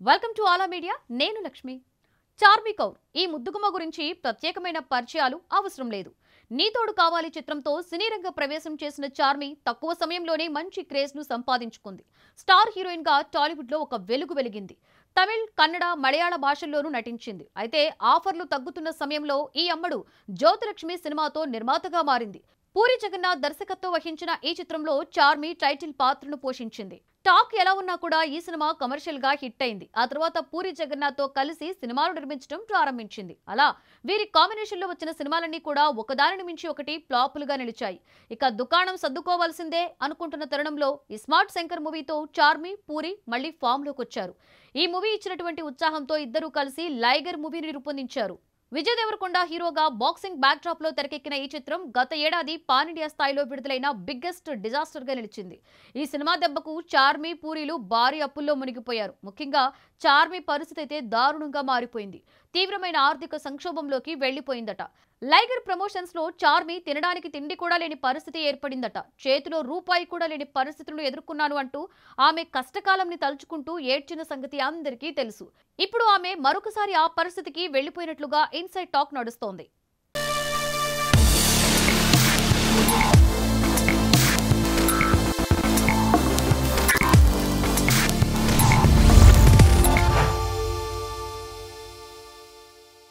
welcome to ఆలా media నేను లక్ష్మి చార్మి కౌర్ ఈ ముద్దుగుమ్మ గురించి ప్రత్యేకమైన పరిచయాలు అవసరం లేదు నీతోడు కావాలి చిత్రంతో సినీ రంగ ప్రవేశం చేసిన చార్మి తక్కువ సమయంలోనే మంచి క్రేజ్ ను సంపాదించుకుంది స్టార్ హీరోయిన్ గా టాలీవుడ్ లో ఒక వెలుగు వెలిగింది తమిళ్ కన్నడ మలయాళ భాషల్లోనూ నటించింది అయితే ఆఫర్లు తగ్గుతున్న సమయంలో ఈ అమ్మడు జ్యోతిలక్ష్మి సినిమాతో నిర్మాతగా మారింది పూరి జగన్నాథ్ దర్శకత్వం వహించిన ఈ చిత్రంలో చార్మి టైటిల్ పాత్రను పోషించింది టాక్ ఎలా ఉన్నా కూడా ఈ సినిమా కమర్షియల్ గా హిట్ అయింది ఆ తర్వాత పూరి జగన్నాథ్ తో కలిసి సినిమాలు నిర్మించడం ప్రారంభించింది అలా వీరి కాంబినేషన్ లో వచ్చిన సినిమాలన్నీ కూడా ఒకదానిని మించి ఒకటి ఫ్లాపులుగా నిలిచాయి ఇక దుకాణం సర్దుకోవాల్సిందే అనుకుంటున్న తరుణంలో ఈ స్మార్ట్ శంకర్ మూవీతో చార్మి పూరి మళ్ళీ ఫామ్ లోకి వచ్చారు ఈ మూవీ ఇచ్చినటువంటి ఉత్సాహంతో ఇద్దరూ కలిసి లైగర్ మూవీని రూపొందించారు విజయ్ దేవరకొండ హీరోగా బాక్సింగ్ బ్యాక్ డ్రాప్ లో తెరకెక్కిన ఈ చిత్రం గత ఏడాది పాన్ ఇండియా స్థాయిలో విడుదలైన బిగ్గెస్ట్ డిజాస్టర్ గా నిలిచింది ఈ సినిమా దెబ్బకు చార్మి పూరీలు భారీ అప్పుల్లో మునిగిపోయారు ముఖ్యంగా చార్మి పరిస్థితి అయితే దారుణంగా మారిపోయింది తీవ్రమైన ఆర్థిక సంక్షోభంలోకి వెళ్లిపోయిందట లైగర్ ప్రమోషన్స్ లో చార్మి తినడానికి తిండి కూడా లేని పరిస్థితి ఏర్పడిందట చేతిలో రూపాయి కూడా లేని పరిస్థితులను ఎదుర్కొన్నాను అంటూ ఆమె కష్టకాలంని తలుచుకుంటూ ఏడ్చిన సంగతి అందరికీ తెలుసు ఇప్పుడు ఆమె మరొకసారి ఆ పరిస్థితికి వెళ్లిపోయినట్లుగా ఇన్సైడ్ టాక్ నడుస్తోంది